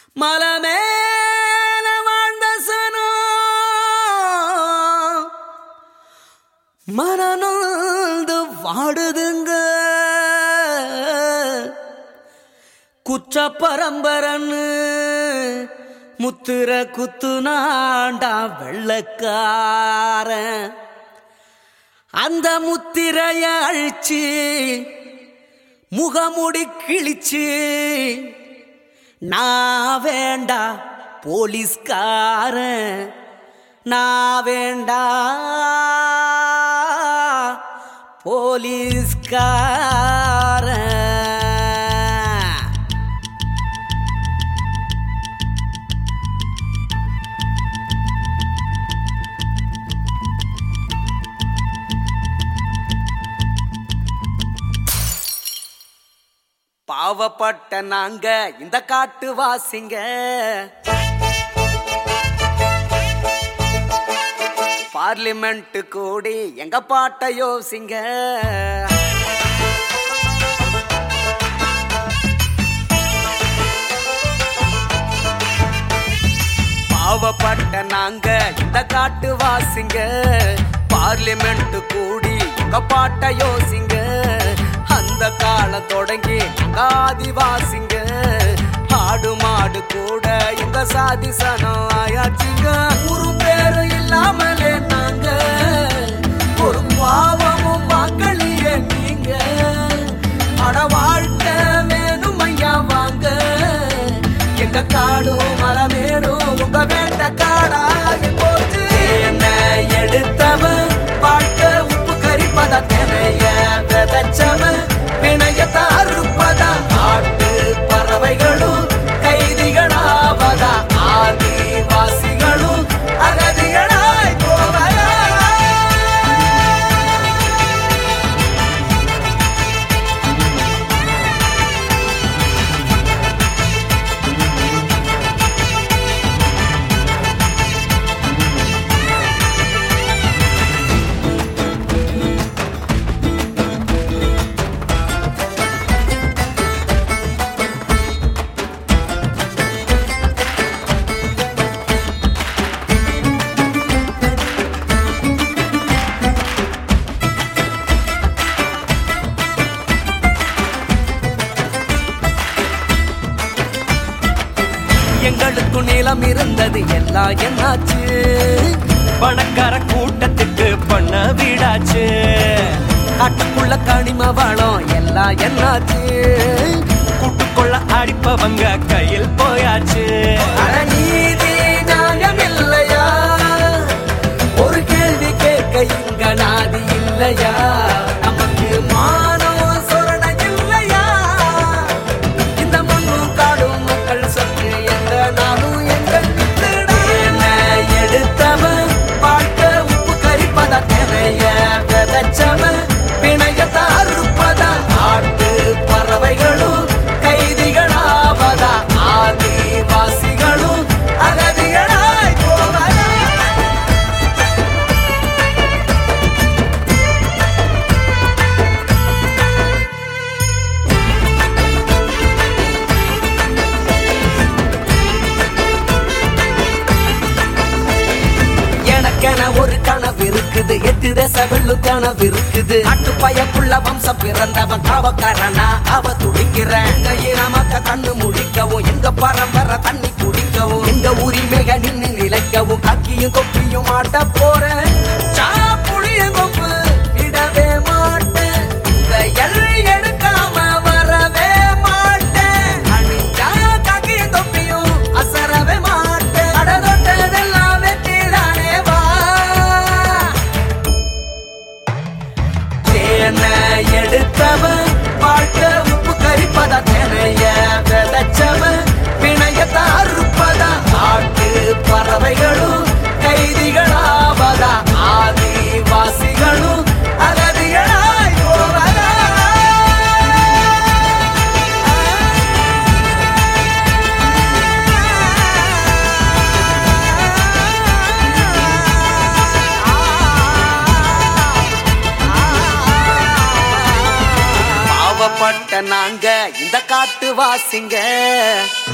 மலமேல வாழ்ந்த சனோ மனநொந்து வாடுதுங்க குற்ற பரம்பரன்னு முத்திர குத்துனாண்டா வெள்ளக்காரன் அந்த முத்திரைய அழிச்சு முகமுடி கிழிச்சு நான் வேண்டா போலீஸ்காரன் நான் வேண்டா போலீஸ்காரன் பாவப்பட்ட நாங்க இந்த காட்டு வாசிங்க பார்லிமெண்ட் கூடி எங்க பாட்ட யோசிங்க பாவப்பட்ட நாங்க இந்த காட்டு வாசிங்க பார்லிமெண்ட் கூடி எங்க பாட்ட யோசிங்க அந்த காலம் தொடங்கி எங்க ஆதிவாசிங்க ஆடு மாடு கூட எங்க சாதி சனம் ஆயாச்சுங்க ஒரு பேரும் இல்லாமலே நாங்க ஒரு பாவமும் வாக்களிய நீங்க அட வாழ்க்கை வேணும் ஐயா வாங்க எங்க காடும் மரமேடும் உங்க வேண்ட காடாகி போச்சு என்ன எடுத்தவன் பாட்ட உப்பு கரிப்பதா தெனைய விதைச்சவன் பிணையத்த அறுப்பதா ஆட்டு பறவைகளும் கைதிகளாவதா ஆதிவாசிகளும் அகதிகளாய் போவதா எங்களுக்கு நிலம் இருந்தது எல்லாம் என்னாச்சு பணக்கார கூட்டத்துக்கு பண்ண வீடாச்சு காட்டுக்குள்ள கனிம வளம் எல்லாம் என்னாச்சு கூட்டுக்குள்ள அடிப்பவங்க கையில் போயாச்சு அட நீதி நியாயம் இல்லையா ஒரு கேள்வி கேட்க இங்க நாதி இல்லையா நமக்கு மானம் சொரண இல்லையா இந்த மண்ணும் காடும் மக்கள் சொத்து எந்த நாளும் எங்கள் வித்துடா. என்ன எடுத்தவன் பாட்ட உப்பு கரிப்பதா தெனைய விதைச்சவன் பிணையத்த அறுப்பதா ஆட்டு பறவைகளும் கைதிகளாவதா ஆதிவாசிகளும் அகதிகளாய் போவதா எனக்கென ஒரு கனவு இருக்குது எட்டு தேச வெள்ளு கனவு இருக்குது அட்டு பயப்புள்ள வம்சம் பிறந்தவன் காவக்காரனா அவ துடிக்கிறேன் எங்க இனமக்க கண்ணு முடிக்கவும் எங்க பரம்பரை தண்ணி குடிக்கவும் எங்க உரிமைக நின்னு நிலைக்கவும் கக்கியும் தொப்பியும் ஆட்ட போறேன் சாப்புளிய கொம்பு விடவே மாட்டேன் இந்த எல்லை எடுக்காம வரவே மாட்டேன் அணிஞ்சா கக்கியும் தொப்பியும் அசரவே மாட்டேன் அடதொட்டதெல்லாம் வெற்றிதானே வா தேன எடுத்தவன் வாழ்க்கை உப்பு கரிப்பதா தெனைய விதைச்சவன் பிணையத்த அறுப்பதா ஆட்டு பறவைகளும் கைதிகளாவதா ஆதிவாசிகளும் அகதிகளாய் போவதா பாவப்பட்ட நாங்க இந்த காட்டு வாசிங்க